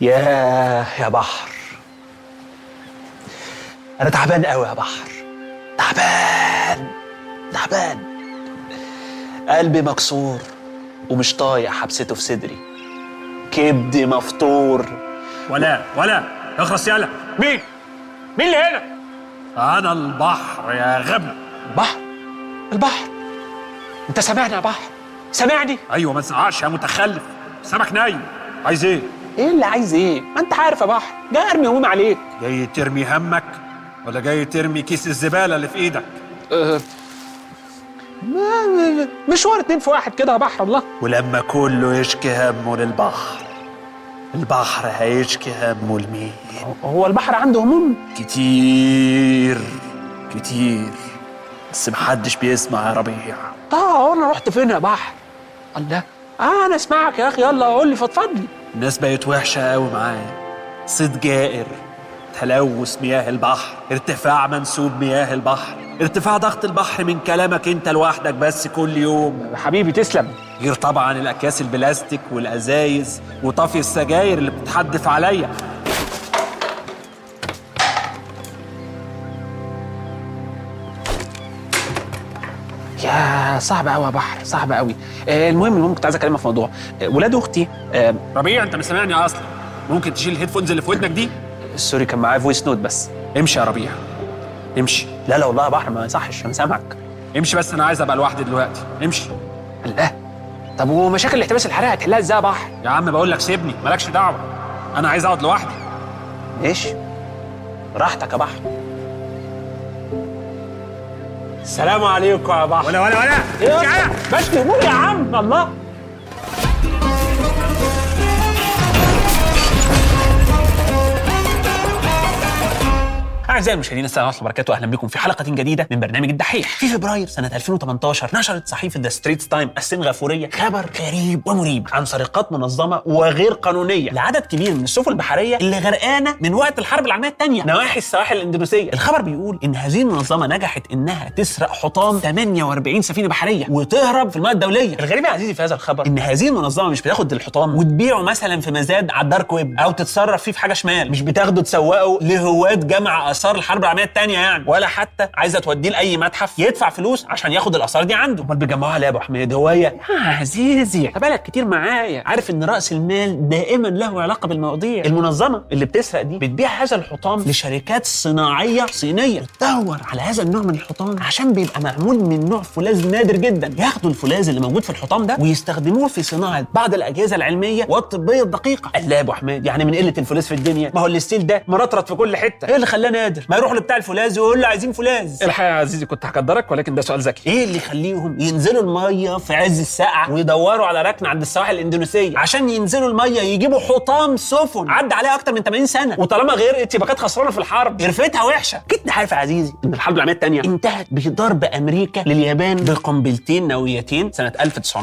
ياه يا بحر انا تعبان قوي يا بحر تعبان تعبان قلبي مكسور ومش طايق حبسته في صدري كبدي مفطور ولا ولا اخلص يلا مين مين اللي هنا انا البحر يا غبي بحر البحر انت سامعني يا بحر سامعني ايوه ما تزعقش يا متخلف سمك نايم عايز ايه ايه اللي عايز ايه ما انت عارف يا بحر جاي ارمي هموم عليك جاي ترمي همك ولا جاي ترمي كيس الزباله اللي في ايدك أه ما- ما- مشوار اتنين في واحد كده يا بحر الله ولما كله يشكي همه للبحر البحر هيشكي همه لمين هو البحر عنده هموم كتير كتير بس محدش بيسمع يا ربيع طه هو انا رحت فين يا بحر الله آه انا اسمعك يا اخي يلا قول لي فضفض لي الناس بقت وحشة قوي معايا صيد جائر تلوث مياه البحر ارتفاع منسوب مياه البحر ارتفاع ضغط البحر من كلامك انت لوحدك بس كل يوم حبيبي تسلم غير طبعا الاكياس البلاستيك والازايز وطفي السجاير اللي بتتحدف عليا يا صعب قوي يا بحر صعب قوي آه المهم المهم كنت عايز اكلمك في موضوع آه ولاد اختي آه ربيع انت مش سامعني اصلا ممكن تشيل الهيدفونز اللي في ودنك دي سوري كان معايا فويس نوت بس امشي يا ربيع امشي لا لا والله يا بحر ما يصحش انا سامعك امشي بس انا عايز ابقى لوحدي دلوقتي امشي الله طب ومشاكل الاحتباس الحراري هتحلها ازاي يا بحر يا عم بقول لك سيبني مالكش دعوه انا عايز اقعد لوحدي ماشي راحتك يا بحر السلام عليكم يا بحر ولا ولا ولا ايه بشكي هموم يا عم الله أعزائي المشاهدين السلام عليكم وبركاته أهلا بكم في حلقة جديدة من برنامج الدحيح في فبراير سنة 2018 نشرت صحيفة ذا ستريتس تايم السنغافورية خبر غريب ومريب عن سرقات منظمة وغير قانونية لعدد كبير من السفن البحرية اللي غرقانة من وقت الحرب العالمية الثانية نواحي السواحل الإندونيسية الخبر بيقول إن هذه المنظمة نجحت إنها تسرق حطام 48 سفينة بحرية وتهرب في المياه الدولية الغريب يا عزيزي في هذا الخبر إن هذه المنظمة مش بتاخد الحطام وتبيعه مثلا في مزاد على الدارك ويب أو تتصرف فيه في حاجة شمال مش بتاخده تسوقه لهواة جمع آثار الحرب العالمية الثانية يعني ولا حتى عايزة توديه لأي متحف يدفع فلوس عشان ياخد الآثار دي عنده أمال بيجمعوها ليه يا أبو حميد هواية يا عزيزي أنت بالك كتير معايا عارف إن رأس المال دائما له علاقة بالمواضيع المنظمة اللي بتسرق دي بتبيع هذا الحطام لشركات صناعية صينية بتدور على هذا النوع من الحطام عشان بيبقى معمول من نوع فولاذ نادر جدا ياخدوا الفولاذ اللي موجود في الحطام ده ويستخدموه في صناعة بعض الأجهزة العلمية والطبية الدقيقة قال لا يا أبو حميد يعني من قلة الفولاذ في الدنيا ما هو الستيل ده مرطرط في كل حتة إيه اللي خلاه نادر ما يروح لبتاع الفولاذ ويقول له عايزين فولاذ الحقيقه يا عزيزي كنت هقدرك ولكن ده سؤال ذكي ايه اللي يخليهم ينزلوا الميه في عز السقعه ويدوروا على ركن عند السواحل الاندونيسيه عشان ينزلوا الميه يجيبوا حطام سفن عدى عليها اكتر من 80 سنه وطالما غرقت يبقى كانت خسرانه في الحرب قرفتها وحشه كنت عارف يا عزيزي ان الحرب العالميه الثانيه انتهت بضرب امريكا لليابان بقنبلتين نوويتين سنه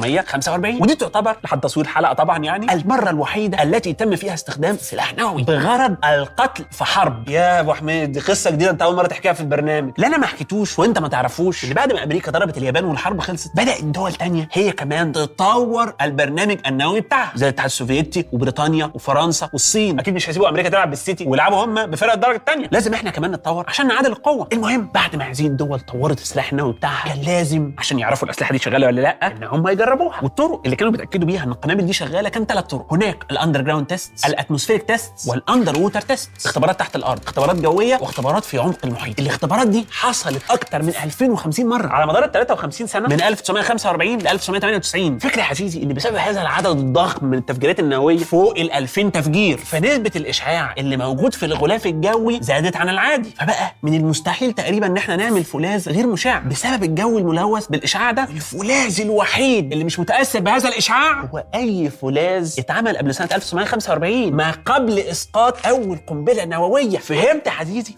1945 ودي تعتبر لحد تصوير الحلقه طبعا يعني المره الوحيده التي تم فيها استخدام سلاح نووي بغرض القتل في حرب يا ابو حميد دي قصه جديده انت اول مره تحكيها في البرنامج لا انا ما حكيتوش وانت ما تعرفوش ان بعد ما امريكا ضربت اليابان والحرب خلصت بدات دول تانية هي كمان تطور البرنامج النووي بتاعها زي الاتحاد السوفيتي وبريطانيا وفرنسا والصين اكيد مش هيسيبوا امريكا تلعب بالسيتي ويلعبوا هم بفرق الدرجه الثانيه لازم احنا كمان نتطور عشان نعادل القوه المهم بعد ما هذه الدول طورت السلاح النووي بتاعها كان لازم عشان يعرفوا الاسلحه دي شغاله ولا لا ان هم يجربوها والطرق اللي كانوا بيتاكدوا بيها ان القنابل دي شغاله كان ثلاث طرق هناك الاندر جراوند تيست الاتموسفيريك تيست والاندر ووتر تيست اختبارات تحت الارض اختبارات جويه واختبارات في عمق المحيط الاختبارات دي حصلت اكتر من 2050 مره على مدار ال 53 سنه من 1945 ل 1998 فكره يا عزيزي ان بسبب هذا العدد الضخم من التفجيرات النوويه فوق ال 2000 تفجير فنسبه الاشعاع اللي موجود في الغلاف الجوي زادت عن العادي فبقى من المستحيل تقريبا ان احنا نعمل فولاذ غير مشع بسبب الجو الملوث بالاشعاع ده الفولاذ الوحيد اللي مش متاثر بهذا الاشعاع هو اي فولاذ اتعمل قبل سنه 1945 ما قبل اسقاط اول قنبله نوويه فهمت يا عزيزي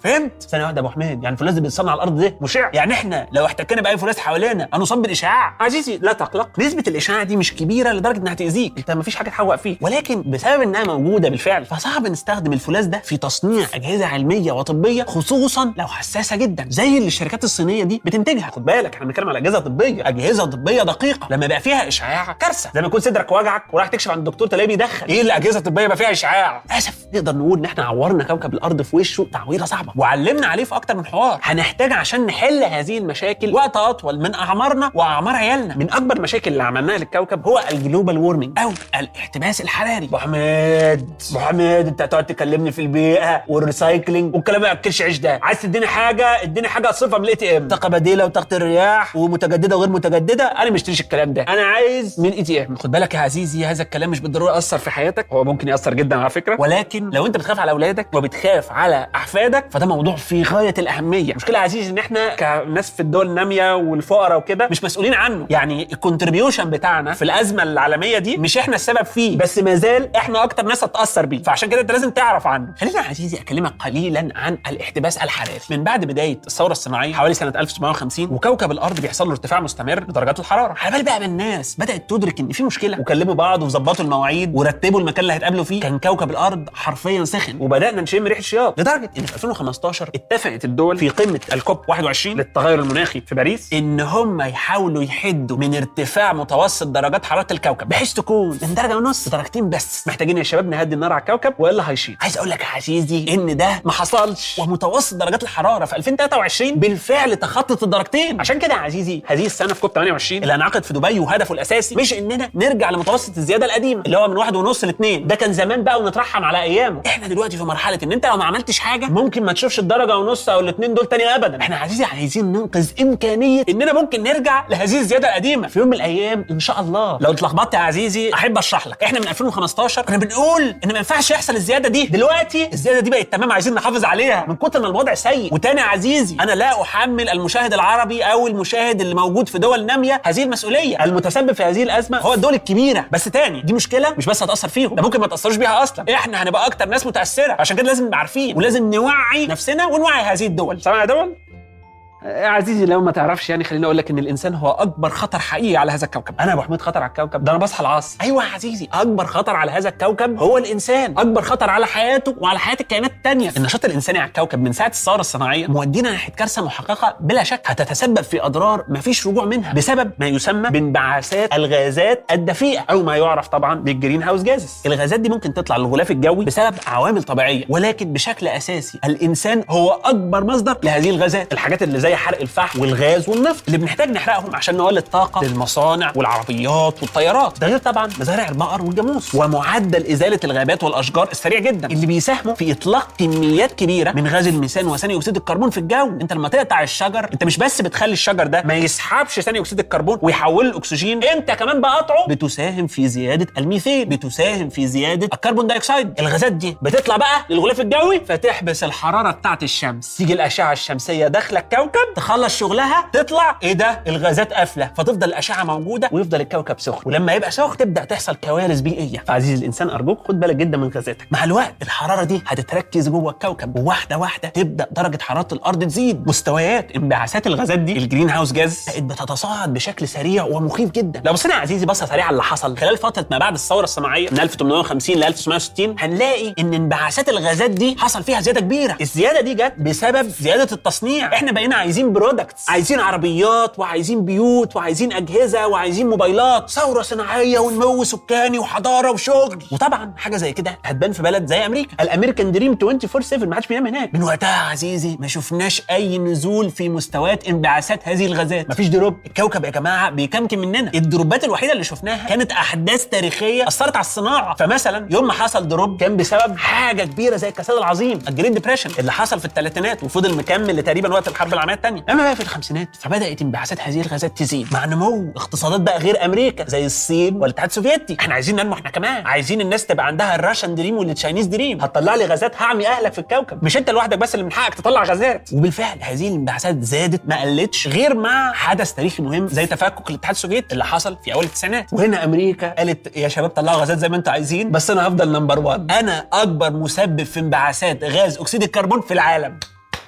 فهمت ثانيه واحده يا ابو حميد يعني الفولاذ اللي بيتصنع على الارض ده مشع يعني احنا لو احتكينا باي فولاذ حوالينا هنصاب بالاشعاع عزيزي لا تقلق نسبه الاشعاع دي مش كبيره لدرجه انها تاذيك انت مفيش حاجه تحوق فيه ولكن بسبب انها موجوده بالفعل فصعب نستخدم الفولاذ ده في تصنيع اجهزه علميه وطبيه خصوصا لو حساسه جدا زي اللي الشركات الصينيه دي بتنتجها خد بالك احنا بنتكلم على اجهزه طبيه اجهزه طبيه دقيقه لما بقى فيها اشعاع كارثه زي ما يكون صدرك وجعك وراح تكشف عند الدكتور تلاقيه بيدخل ايه الاجهزه الطبيه بقى فيها اشعاع للاسف نقدر نقول ان احنا عورنا كوكب الارض في وشه تعويره صعبه وعلمنا عليه في اكتر من حوار هنحتاج عشان نحل هذه المشاكل وقت اطول من اعمارنا واعمار عيالنا من اكبر المشاكل اللي عملناها للكوكب هو الجلوبال وورمنج او الاحتباس الحراري ابو حميد ابو حميد انت هتقعد تكلمني في البيئه والريسايكلينج والكلام ما ياكلش عيش ده عايز تديني حاجه اديني حاجه اصرفها من الاي تي ام طاقه بديله وطاقه الرياح ومتجدده وغير متجدده انا مش مشتريش الكلام ده انا عايز من اي تي ام خد بالك يا عزيزي هذا الكلام مش بالضروره ياثر في حياتك هو ممكن ياثر جدا على فكره ولكن لو انت بتخاف على اولادك وبتخاف على احفادك فده موضوع في غايه الاهميه المشكله يا عزيزي ان احنا كناس في الدول الناميه والفقراء وكده مش مسؤولين عنه يعني الكونتريبيوشن بتاعنا في الازمه العالميه دي مش احنا السبب فيه بس ما زال احنا اكتر ناس هتاثر بيه فعشان كده انت لازم تعرف عنه خلينا يا عزيزي اكلمك قليلا عن الاحتباس الحراري من بعد بدايه الثوره الصناعيه حوالي سنه 1950 وكوكب الارض بيحصل له ارتفاع مستمر لدرجات الحراره على بال بقى ما الناس بدات تدرك ان في مشكله وكلموا بعض وظبطوا المواعيد ورتبوا المكان اللي هيتقابلوا فيه كان كوكب الارض حرفيا سخن وبدانا نشم ريحه شياط لدرجه ان في 2015 اتفقت الدول في قمه الكوب 21 للتغير المناخي في باريس ان هم يحاولوا يحدوا من ارتفاع متوسط درجات حراره الكوكب بحيث تكون من درجه ونص درجتين بس محتاجين يا شباب نهدي النار على الكوكب والا هيشيط عايز اقول لك يا عزيزي ان ده ما حصلش ومتوسط درجات الحراره في 2023 بالفعل تخطت الدرجتين عشان كده يا عزيزي هذه السنه في كوب 28 اللي هنعقد في دبي وهدفه الاساسي مش اننا نرجع لمتوسط الزياده القديم اللي هو من واحد ونص لاثنين ده كان زمان بقى ونترحم على ايامه احنا دلوقتي في مرحله ان انت لو ما عملتش حاجه ممكن ما تشوفش الدرجه ونص او الاثنين دول تاني ابدا احنا يا عزيزي عايزين ننقذ امكانيه اننا ممكن نرجع لهذه الزياده القديمه في يوم من الايام ان شاء الله لو اتلخبطت يا عزيزي احب اشرح لك احنا من 2015 كنا بنقول ان ما ينفعش يحصل الزياده دي دلوقتي الزياده دي بقت تمام عايزين نحافظ عليها من كتر ما الوضع سيء وتاني يا عزيزي انا لا احمل المشاهد العربي او المشاهد اللي موجود في دول ناميه هذه المسؤوليه المتسبب في هذه الازمه هو الدول الكبيره بس تاني دي مشكله مش بس هتاثر فيهم ده ممكن ما تاثرش بيها اصلا احنا هنبقى اكتر ناس متاثره عشان كده لازم نبقى عارفين ولازم نوعي نفسنا ونوعي هذه الدول سامع يا دول يا عزيزي لو ما تعرفش يعني خليني اقول لك ان الانسان هو اكبر خطر حقيقي على هذا الكوكب انا يا ابو حميد خطر على الكوكب ده انا بصحى العصر ايوه يا عزيزي اكبر خطر على هذا الكوكب هو الانسان اكبر خطر على حياته وعلى حياه الكائنات التانية النشاط الانساني على الكوكب من ساعه الثوره الصناعيه مودينا ناحيه كارثه محققه بلا شك هتتسبب في اضرار مفيش رجوع منها بسبب ما يسمى بانبعاثات الغازات الدفيئه او ما يعرف طبعا بالجرين هاوس جازز الغازات دي ممكن تطلع للغلاف الجوي بسبب عوامل طبيعيه ولكن بشكل اساسي الانسان هو اكبر مصدر لهذه الغازات الحاجات اللي زي حرق الفحم والغاز والنفط اللي بنحتاج نحرقهم عشان نولد طاقه للمصانع والعربيات والطيارات ده غير طبعا مزارع البقر والجاموس ومعدل ازاله الغابات والاشجار السريع جدا اللي بيساهموا في اطلاق كميات كبيره من غاز الميثان وثاني اكسيد الكربون في الجو انت لما تقطع الشجر انت مش بس بتخلي الشجر ده ما يسحبش ثاني اكسيد الكربون ويحوله الاكسجين انت كمان بقطعه بتساهم في زياده الميثان بتساهم في زياده الكربون دايوكسيد الغازات دي بتطلع بقى للغلاف الجوي فتحبس الحراره بتاعت الشمس تيجي الاشعه الشمسيه داخله الكوكب تخلص شغلها تطلع ايه ده الغازات قافله فتفضل الاشعه موجوده ويفضل الكوكب سخن ولما يبقى سخن تبدا تحصل كوارث بيئيه فعزيزي الانسان ارجوك خد بالك جدا من غازاتك مع الوقت الحراره دي هتتركز جوه الكوكب وواحده واحده تبدا درجه حراره الارض تزيد مستويات انبعاثات الغازات دي الجرين هاوس جاز بقت بتتصاعد بشكل سريع ومخيف جدا لو بصينا يا عزيزي بصه سريعه على اللي حصل خلال فتره ما بعد الثوره الصناعيه من 1850 ل 1960 هنلاقي ان انبعاثات الغازات دي حصل فيها زياده كبيره الزياده دي جت بسبب زياده التصنيع احنا بقينا عايزين برودكتس عايزين عربيات وعايزين بيوت وعايزين اجهزه وعايزين موبايلات ثوره صناعيه ونمو سكاني وحضاره وشغل وطبعا حاجه زي كده هتبان في بلد زي امريكا الامريكان دريم 24 7 ما حدش بينام هناك من وقتها يا عزيزي ما شفناش اي نزول في مستويات انبعاثات هذه الغازات مفيش دروب الكوكب يا جماعه بيكمكم مننا الدروبات الوحيده اللي شفناها كانت احداث تاريخيه اثرت على الصناعه فمثلا يوم ما حصل دروب كان بسبب حاجه كبيره زي الكساد العظيم الجريت ديبريشن اللي حصل في الثلاثينات وفضل مكمل لتقريبا وقت الحرب العالميه الثانيه اما بقى في الخمسينات فبدات انبعاثات هذه الغازات تزيد مع نمو اقتصادات بقى غير امريكا زي الصين والاتحاد السوفيتي احنا عايزين ننمو احنا كمان عايزين الناس تبقى عندها الراشن دريم والتشاينيز دريم هتطلع لي غازات هعمي اهلك في الكوكب مش انت لوحدك بس اللي من حقك تطلع غازات وبالفعل هذه الانبعاثات زادت ما قلتش غير مع حدث تاريخي مهم زي تفكك الاتحاد السوفيتي اللي حصل في اول التسعينات وهنا امريكا قالت يا شباب طلعوا غازات زي ما انتوا عايزين بس انا هفضل نمبر 1 انا اكبر مسبب في انبعاثات غاز اكسيد الكربون في العالم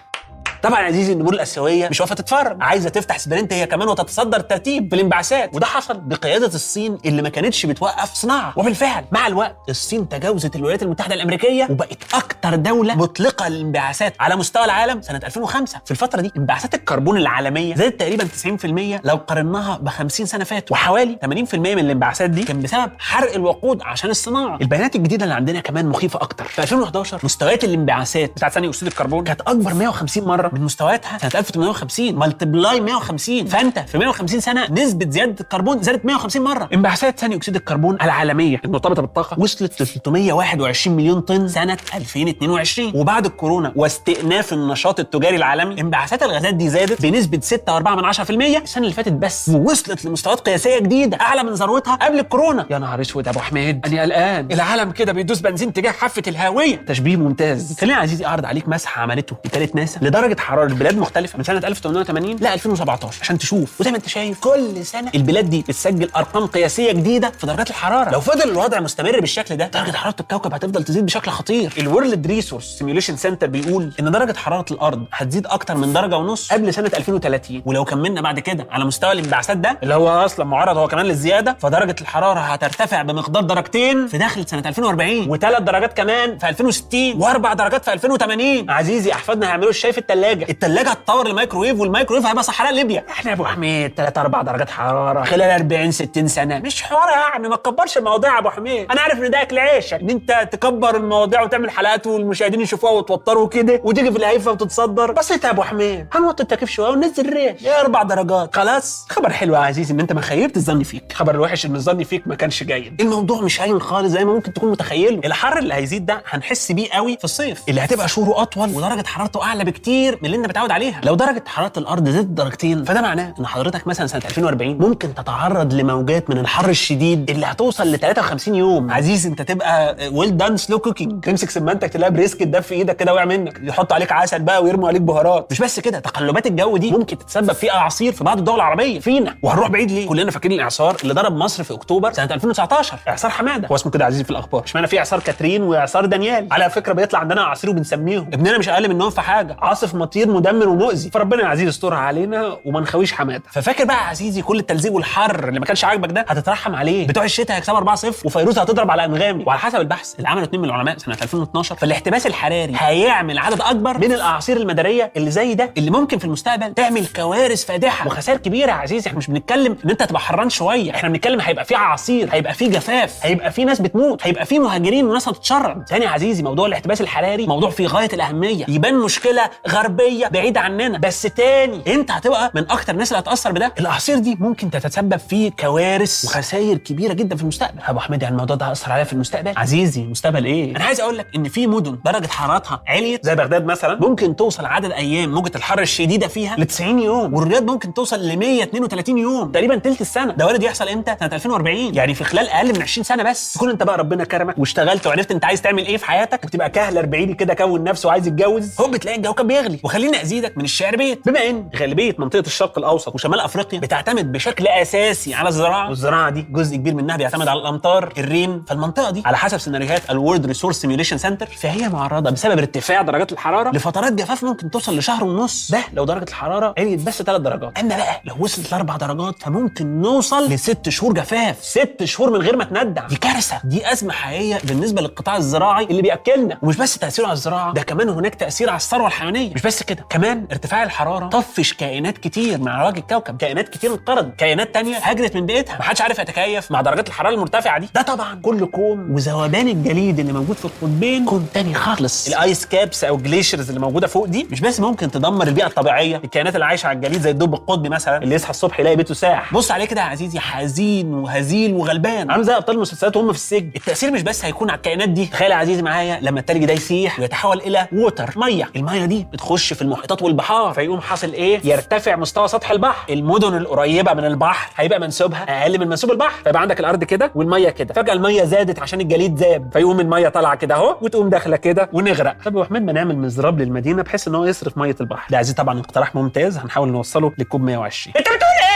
طبعا يا عزيزي النمور الاسيويه مش واقفه تتفرج عايزه تفتح سبرنت هي كمان وتتصدر الترتيب في الانبعاثات وده حصل بقياده الصين اللي ما كانتش بتوقف صناعه وبالفعل مع الوقت الصين تجاوزت الولايات المتحده الامريكيه وبقت اكتر دوله مطلقه للانبعاثات على مستوى العالم سنه 2005 في الفتره دي انبعاثات الكربون العالميه زادت تقريبا 90% لو قارناها ب 50 سنه فاتوا وحوالي 80% من الانبعاثات دي كان بسبب حرق الوقود عشان الصناعه البيانات الجديده اللي عندنا كمان مخيفه اكتر في 2011 مستويات الانبعاثات بتاعت ثاني اكسيد الكربون كانت اكبر 150 مره من مستوياتها سنه 1850 مالتبلاي 150 فانت في 150 سنه نسبه زياده الكربون زادت 150 مره انبعاثات ثاني اكسيد الكربون العالميه المرتبطه بالطاقه وصلت ل 321 مليون طن سنه 2022 وبعد الكورونا واستئناف النشاط التجاري العالمي انبعاثات الغازات دي زادت بنسبه 6.4% السنه اللي فاتت بس ووصلت لمستويات قياسيه جديده اعلى من ذروتها قبل الكورونا يا نهار اسود يا ابو حميد انا قلقان العالم كده بيدوس بنزين تجاه حافه الهاويه تشبيه ممتاز خليني يا عزيزي اعرض عليك مسحه عملته وكاله ناسا لدرجه حراره بلاد مختلفه من سنه 1880 ل 2017 عشان تشوف وزي ما انت شايف كل سنه البلاد دي بتسجل ارقام قياسيه جديده في درجات الحراره لو فضل الوضع مستمر بالشكل ده درجه حراره الكوكب هتفضل تزيد بشكل خطير الورلد ريسورس سيميوليشن سنتر بيقول ان درجه حراره الارض هتزيد اكتر من درجه ونص قبل سنه 2030 ولو كملنا بعد كده على مستوى الانبعاثات ده اللي هو اصلا معرض هو كمان للزياده فدرجه الحراره هترتفع بمقدار درجتين في داخل سنه 2040 وثلاث درجات كمان في 2060 واربع درجات في 2080 عزيزي احفادنا هيعملوا الشاي في الثلاجه الثلاجه هتطور الميكروويف والميكروويف هيبقى صحراء ليبيا احنا يا ابو حميد 3 4 درجات حراره خلال 40 60 سنه مش حوار يعني ما تكبرش المواضيع يا ابو حميد انا عارف ان ده اكل عيشك ان انت تكبر المواضيع وتعمل حلقات والمشاهدين يشوفوها وتوتروا كده وتيجي في الهيفه وتتصدر بس انت يا ابو حميد هنوطي التكييف شويه وننزل الريش يا اربع درجات خلاص خبر حلو يا عزيزي ان انت ما خيبت الظن فيك خبر الوحش ان الظن فيك ما كانش جيد الموضوع مش هين خالص زي ما ممكن تكون متخيله الحر اللي هيزيد ده هنحس بيه قوي في الصيف اللي هتبقى شهوره اطول ودرجه حرارته اعلى بكتير من اللي انت متعود عليها لو درجه حراره الارض زادت درجتين فده معناه ان حضرتك مثلا سنه 2040 ممكن تتعرض لموجات من الحر الشديد اللي هتوصل ل 53 يوم عزيز انت تبقى ويل دان سلو كوكينج تمسك سمانتك تلاقي بريسكت ده في ايدك كده وقع منك يحط عليك عسل بقى ويرموا عليك بهارات مش بس كده تقلبات الجو دي ممكن تتسبب في اعاصير في بعض الدول العربيه فينا وهنروح بعيد ليه كلنا فاكرين الاعصار اللي ضرب مصر في اكتوبر سنه 2019 اعصار حماده هو اسمه كده عزيزي في الاخبار اشمعنى في اعصار كاترين واعصار دانيال على فكره بيطلع عندنا اعاصير وبنسميهم ابننا مش اقل منهم في حاجه عاصف مطير مدمر ومؤذي فربنا يا عزيزي يسترها علينا وما نخويش حماده ففاكر بقى يا عزيزي كل التلزيق والحر اللي ما كانش عاجبك ده هتترحم عليه بتوع الشتاء هيكسبوا 4-0 وفيروز هتضرب على انغامي وعلى حسب البحث اللي عمله اثنين من العلماء سنه 2012 فالاحتباس الحراري هيعمل عدد اكبر من الاعاصير المداريه اللي زي ده اللي ممكن في المستقبل تعمل كوارث فادحه وخسائر كبيره يا عزيزي احنا مش بنتكلم ان انت هتبقى حران شويه احنا بنتكلم هيبقى في اعاصير هيبقى في جفاف هيبقى في ناس بتموت هيبقى في مهاجرين وناس هتتشرد ثاني يا عزيزي موضوع الاحتباس الحراري موضوع في غايه الاهميه يبان مشكله غربيه بعيده عننا بس تاني انت هتبقى من اكتر الناس اللي هتاثر بده الاعاصير دي ممكن تتسبب في كوارث وخسائر كبيره جدا في المستقبل ابو حميد يعني الموضوع ده هياثر عليا في المستقبل عزيزي مستقبل ايه انا عايز اقول لك ان في مدن درجه حرارتها عليت زي بغداد مثلا ممكن توصل عدد ايام موجه الحر الشديده فيها ل 90 يوم والرياض ممكن توصل ل 132 يوم تقريبا ثلث السنه ده وارد يحصل امتى سنه 2040 يعني في خلال اقل من 20 سنه بس تكون انت بقى ربنا كرمك واشتغلت وعرفت انت عايز تعمل ايه في حياتك وتبقى كهل 40 كده كون نفسه وعايز يتجوز هوب بتلاقي الجو كان بيغلي وخليني ازيدك من الشعر بيت بما ان غالبيه منطقه الشرق الاوسط وشمال افريقيا بتعتمد بشكل اساسي على الزراعه والزراعه دي جزء كبير منها بيعتمد على الامطار الرين فالمنطقه دي على حسب سيناريوهات الورد ريسورس سيميوليشن سنتر فهي معرضه بسبب ارتفاع درجات الحراره لفترات جفاف ممكن توصل لشهر ونص ده لو درجه الحراره عليت بس 3 درجات اما بقى لو وصلت لاربع درجات فممكن نوصل لست شهور جفاف ست شهور من غير ما تندع دي كارثه دي ازمه حقيقيه بالنسبه للقطاع الزراعي اللي بياكلنا ومش بس تاثيره على الزراعه ده كمان هناك تاثير على الثروه الحيوانيه مش بس كده كمان ارتفاع الحراره طفش كائنات كتير من على وجه الكوكب كائنات كتير انقرضت كائنات تانية هاجرت من بيئتها محدش عارف يتكيف مع درجات الحراره المرتفعه دي ده طبعا كل كوم وذوبان الجليد اللي موجود في القطبين كوم تاني خالص الايس كابس او جليشرز اللي موجوده فوق دي مش بس ممكن تدمر البيئه الطبيعيه الكائنات اللي عايشه على الجليد زي الدب القطبي مثلا اللي يصحى الصبح يلاقي بيته ساح بص عليه كده يا عزيزي حزين وهزيل وغلبان عامل زي ابطال المسلسلات وهم في السجن التاثير مش بس هيكون على الكائنات دي تخيل يا عزيزي معايا لما التلج ده يسيح ويتحول الى ووتر ميه الميه دي بتخش في المحيطات والبحار فيقوم حاصل ايه يرتفع مستوى سطح البحر المدن القريبه من البحر هيبقى منسوبها اقل من منسوب البحر فيبقى عندك الارض كده والميه كده فجاه الميه زادت عشان الجليد زاد فيقوم الميه طالعه كده اهو وتقوم داخله كده ونغرق طب يا ابو حميد ما نعمل مزراب للمدينه بحيث ان هو يصرف ميه البحر ده عزيزي طبعا اقتراح ممتاز هنحاول نوصله للكوب 120 انت بتقول ايه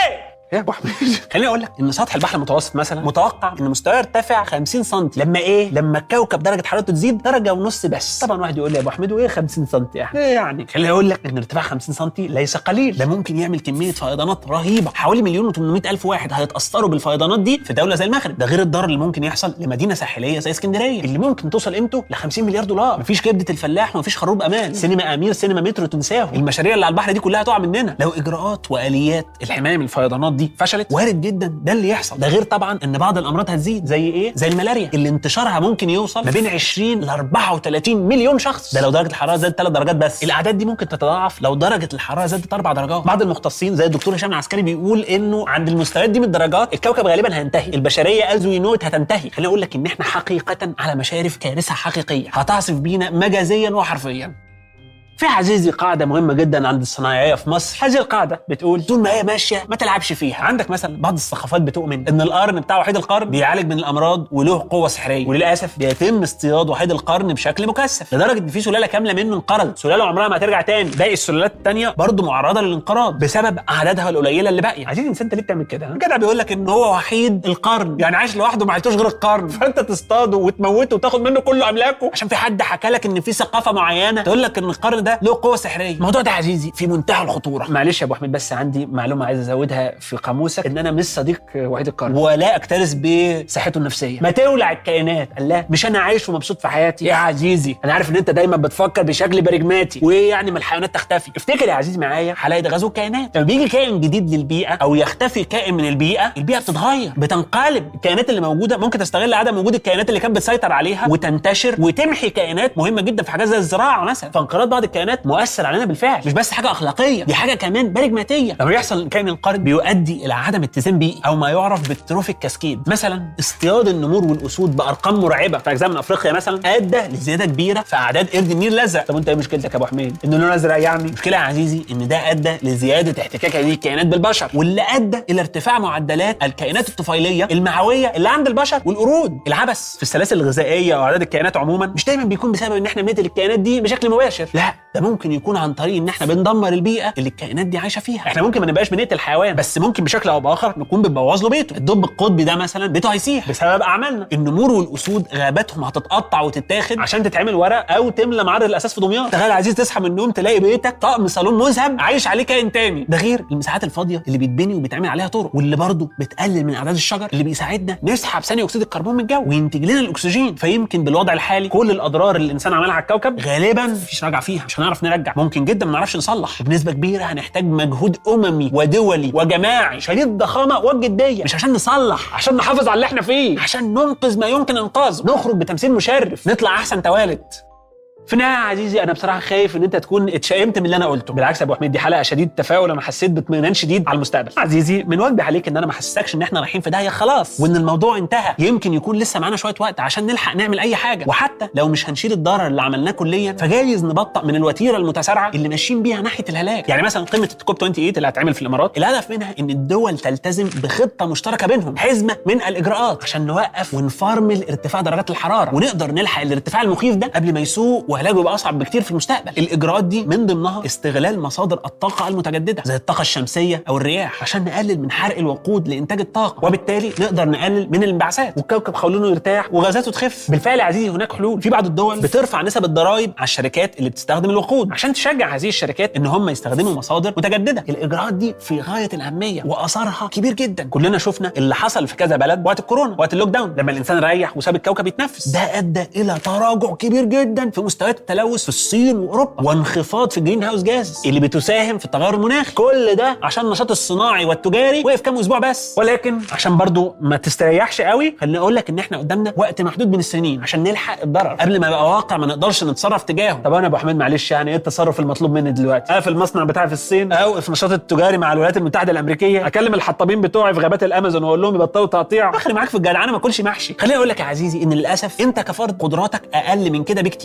يا ابو حميد خليني اقول لك ان سطح البحر المتوسط مثلا متوقع ان مستواه يرتفع 50 سم لما ايه لما الكوكب درجه حرارته تزيد درجه ونص بس طبعا واحد يقول لي يا ابو حميد وايه 50 سم يعني ايه يعني خليني اقول لك ان ارتفاع 50 سم ليس قليل ده ممكن يعمل كميه فيضانات رهيبه حوالي مليون و800 الف واحد هيتاثروا بالفيضانات دي في دوله زي المغرب ده غير الضرر اللي ممكن يحصل لمدينه ساحليه زي اسكندريه اللي ممكن توصل قيمته ل 50 مليار دولار مفيش كبده الفلاح ومفيش خروب امان سينما امير سينما مترو تنساهم المشاريع اللي على البحر دي كلها تقع مننا لو اجراءات واليات الحمايه من الفيضانات دي فشلت وارد جدا ده اللي يحصل ده غير طبعا ان بعض الامراض هتزيد زي ايه زي الملاريا اللي انتشارها ممكن يوصل ما بين 20 ل 34 مليون شخص ده لو درجه الحراره زادت 3 درجات بس الاعداد دي ممكن تتضاعف لو درجه الحراره زادت 4 درجات بعض المختصين زي الدكتور هشام العسكري بيقول انه عند المستويات دي من الدرجات الكوكب غالبا هينتهي البشريه از وي نوت هتنتهي خليني اقول لك ان احنا حقيقه على مشارف كارثه حقيقيه هتعصف بينا مجازيا وحرفيا في عزيزي قاعدة مهمة جدا عند الصنايعية في مصر، هذه القاعدة بتقول طول ما هي ماشية ما تلعبش فيها، عندك مثلا بعض الثقافات بتؤمن إن القرن بتاع وحيد القرن بيعالج من الأمراض وله قوة سحرية، وللأسف بيتم اصطياد وحيد القرن بشكل مكثف، لدرجة إن في سلالة كاملة منه انقرضت، سلالة عمرها ما هترجع تاني، باقي السلالات التانية برضه معرضة للانقراض بسبب أعدادها القليلة اللي باقية، عزيزي الإنسان أنت ليه بتعمل كده؟ الجدع بيقول لك إن هو وحيد القرن، يعني عايش لوحده ما عيلتوش غير القرن، فأنت تصطاده وتموته وتاخد منه كل أملاكه عشان في حد حكى لك إن في ثقافة معينة تقول لك إن القرن ده له قوة سحرية، الموضوع ده عزيزي في منتهى الخطورة، معلش يا أبو حميد بس عندي معلومة عايز أزودها في قاموسك إن أنا مش صديق وحيد القرن ولا أكترث بصحته النفسية، ما تولع الكائنات، الله مش أنا عايش ومبسوط في حياتي يا عزيزي، أنا عارف إن أنت دايما بتفكر بشكل براجماتي، وإيه يعني ما الحيوانات تختفي، افتكر يا عزيزي معايا حلقة غزو الكائنات، لما بيجي كائن جديد للبيئة أو يختفي كائن من البيئة، البيئة بتتغير، بتنقلب، الكائنات اللي موجودة ممكن تستغل عدم وجود الكائنات اللي كانت بتسيطر عليها وتنتشر وتمحي كائنات مهمة جدا في حاجات زي الزراعة مثلا، فانقراض بعض الكائنات مؤثر علينا بالفعل، مش بس حاجة أخلاقية، دي حاجة كمان براجماتية، لما يحصل كائن انقرض بيؤدي إلى عدم اتزان بيئي أو ما يعرف بالتروفيك كاسكيد، مثلا اصطياد النمور والأسود بأرقام مرعبة في أجزاء من أفريقيا مثلا أدى لزيادة كبيرة في أعداد قرد النيل الأزرق، طب أنت إيه مشكلتك يا أبو حميد؟ إنه لونه أزرق يعني؟ المشكلة يا عزيزي إن ده أدى لزيادة احتكاك هذه الكائنات بالبشر، واللي أدى إلى ارتفاع معدلات الكائنات الطفيلية المعوية اللي عند البشر والقرود، العبث في السلاسل الغذائية وأعداد الكائنات عموما مش دايما بيكون بسبب إن إحنا بنقتل الكائنات دي بشكل مباشر، لا ده ممكن يكون عن طريق إن إحنا بندمر البيئة اللي الكائنات دي عايشة فيها، إحنا ممكن ما نبقاش بنقتل حيوان بس ممكن بشكل أو بآخر نكون بنبوظ له بيته، الدب القطبي ده مثلا بيته هيسيح بسبب أعمالنا، النمور والأسود غاباتهم هتتقطع وتتاخد عشان تتعمل ورق أو تملى معرض الأساس في دمياط، تخيل يا عزيز تصحى من النوم تلاقي بيتك طقم صالون مذهب عايش عليه كائن تاني، ده غير المساحات الفاضية اللي بيتبني وبيتعمل عليها طرق، واللي برضه بتقلل من أعداد الشجر اللي بيساعدنا نسحب ثاني أكسيد الكربون من الجو وينتج لنا الأكسجين، فيمكن بالوضع الحالي كل الأضرار اللي الإنسان عملها على الكوكب غالبا مفيش راجع فيها، مش هنعرف نرجع، ممكن جدا ما نعرفش نصلح، وبنسبة كبيرة هنحتاج مجهود أممي ودولي وجماعي شديد الضخامة والجدية، مش عشان نصلح، عشان نحافظ على اللي احنا فيه، عشان ننقذ ما يمكن إنقاذه، نخرج بتمثيل مشرف، نطلع أحسن توالد. في النهايه يا عزيزي انا بصراحه خايف ان انت تكون اتشائمت من اللي انا قلته بالعكس يا ابو حميد دي حلقه شديد التفاؤل انا حسيت باطمئنان شديد على المستقبل عزيزي من واجبي عليك ان انا ما احسسكش ان احنا رايحين في داهيه خلاص وان الموضوع انتهى يمكن يكون لسه معانا شويه وقت عشان نلحق نعمل اي حاجه وحتى لو مش هنشيل الضرر اللي عملناه كليا فجايز نبطأ من الوتيره المتسارعه اللي ماشيين بيها ناحيه الهلاك يعني مثلا قمه الكوب 28 اللي هتعمل في الامارات الهدف منها ان الدول تلتزم بخطه مشتركه بينهم حزمه من الاجراءات عشان نوقف ونفرمل ارتفاع درجات الحراره ونقدر نلحق الارتفاع المخيف ده قبل ما يسوء وعلاجه يبقى اصعب بكتير في المستقبل الاجراءات دي من ضمنها استغلال مصادر الطاقه المتجدده زي الطاقه الشمسيه او الرياح عشان نقلل من حرق الوقود لانتاج الطاقه وبالتالي نقدر نقلل من الانبعاثات والكوكب حوالينه يرتاح وغازاته تخف بالفعل يا عزيزي هناك حلول في بعض الدول بترفع نسب الضرائب على الشركات اللي بتستخدم الوقود عشان تشجع هذه الشركات ان هم يستخدموا مصادر متجدده الاجراءات دي في غايه الاهميه واثرها كبير جدا كلنا شفنا اللي حصل في كذا بلد وقت الكورونا وقت اللوك داون لما الانسان ريح وساب الكوكب يتنفس ده ادى الى تراجع كبير جدا في مستويات التلوث في الصين واوروبا وانخفاض في الجرين هاوس جاز اللي بتساهم في التغير المناخي كل ده عشان النشاط الصناعي والتجاري وقف كام اسبوع بس ولكن عشان برضو ما تستريحش قوي خليني اقول لك ان احنا قدامنا وقت محدود من السنين عشان نلحق الضرر قبل ما يبقى واقع ما نقدرش نتصرف تجاهه طب انا يا ابو حميد معلش يعني ايه التصرف المطلوب مني دلوقتي اقفل المصنع بتاعي في الصين اوقف نشاط التجاري مع الولايات المتحده الامريكيه اكلم الحطابين بتوعي في غابات الامازون واقول لهم يبطلوا تقطيع اخري معاك في الجدعنه ما اكلش محشي خليني اقول لك يا عزيزي ان للاسف انت كفرد قدراتك اقل من كده بكتير انت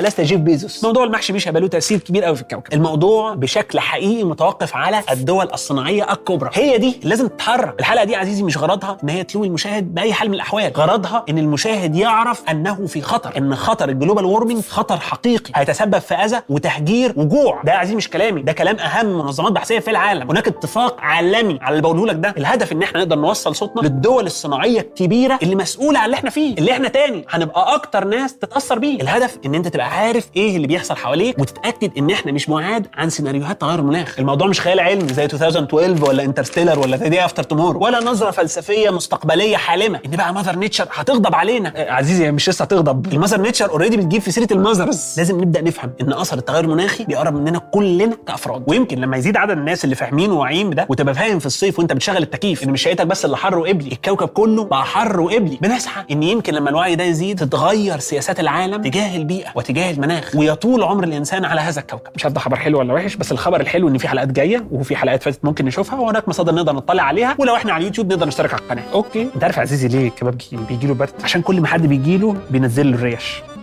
لست جيف بيزوس موضوع المحشي مش هيبقى له تاثير كبير قوي في الكوكب الموضوع بشكل حقيقي متوقف على الدول الصناعيه الكبرى هي دي اللي لازم تتحرك الحلقه دي عزيزي مش غرضها ان هي تلوي المشاهد باي حال من الاحوال غرضها ان المشاهد يعرف انه في خطر ان خطر الجلوبال وورمنج خطر حقيقي هيتسبب في اذى وتهجير وجوع ده يا عزيزي مش كلامي ده كلام اهم منظمات بحثيه في العالم هناك اتفاق عالمي على اللي بقوله لك ده الهدف ان احنا نقدر نوصل صوتنا للدول الصناعيه الكبيره اللي مسؤوله عن اللي احنا فيه اللي احنا تاني هنبقى اكتر ناس تتاثر بيه الهدف ان انت تبقى عارف ايه اللي بيحصل حواليك وتتاكد ان احنا مش معاد عن سيناريوهات تغير المناخ الموضوع مش خيال علمي زي 2012 ولا انترستيلر ولا دي افتر تومورو ولا نظره فلسفيه مستقبليه حالمه ان بقى ماذر نيتشر هتغضب علينا آه، عزيزي هي مش لسه هتغضب المذر نيتشر اوريدي بتجيب في سيره المذرز لازم نبدا نفهم ان اثر التغير المناخي بيقرب مننا كلنا كافراد ويمكن لما يزيد عدد الناس اللي فاهمين وواعيين بده وتبقى فاهم في الصيف وانت بتشغل التكييف ان مش شقتك بس اللي حر وقبلي الكوكب كله بقى حر وقبلي بنسعى ان يمكن لما الوعي ده يزيد تتغير سياسات العالم تجاه البيئه وتجاه المناخ ويطول عمر الانسان على هذا الكوكب مش عارف ده خبر حلو ولا وحش بس الخبر الحلو ان في حلقات جايه وفي حلقات فاتت ممكن نشوفها وهناك مصادر نقدر نطلع عليها ولو احنا على اليوتيوب نقدر نشترك على القناه اوكي انت عارف يا عزيزي ليه الكباب بيجي له برد عشان كل ما حد بيجي له بينزل له الريش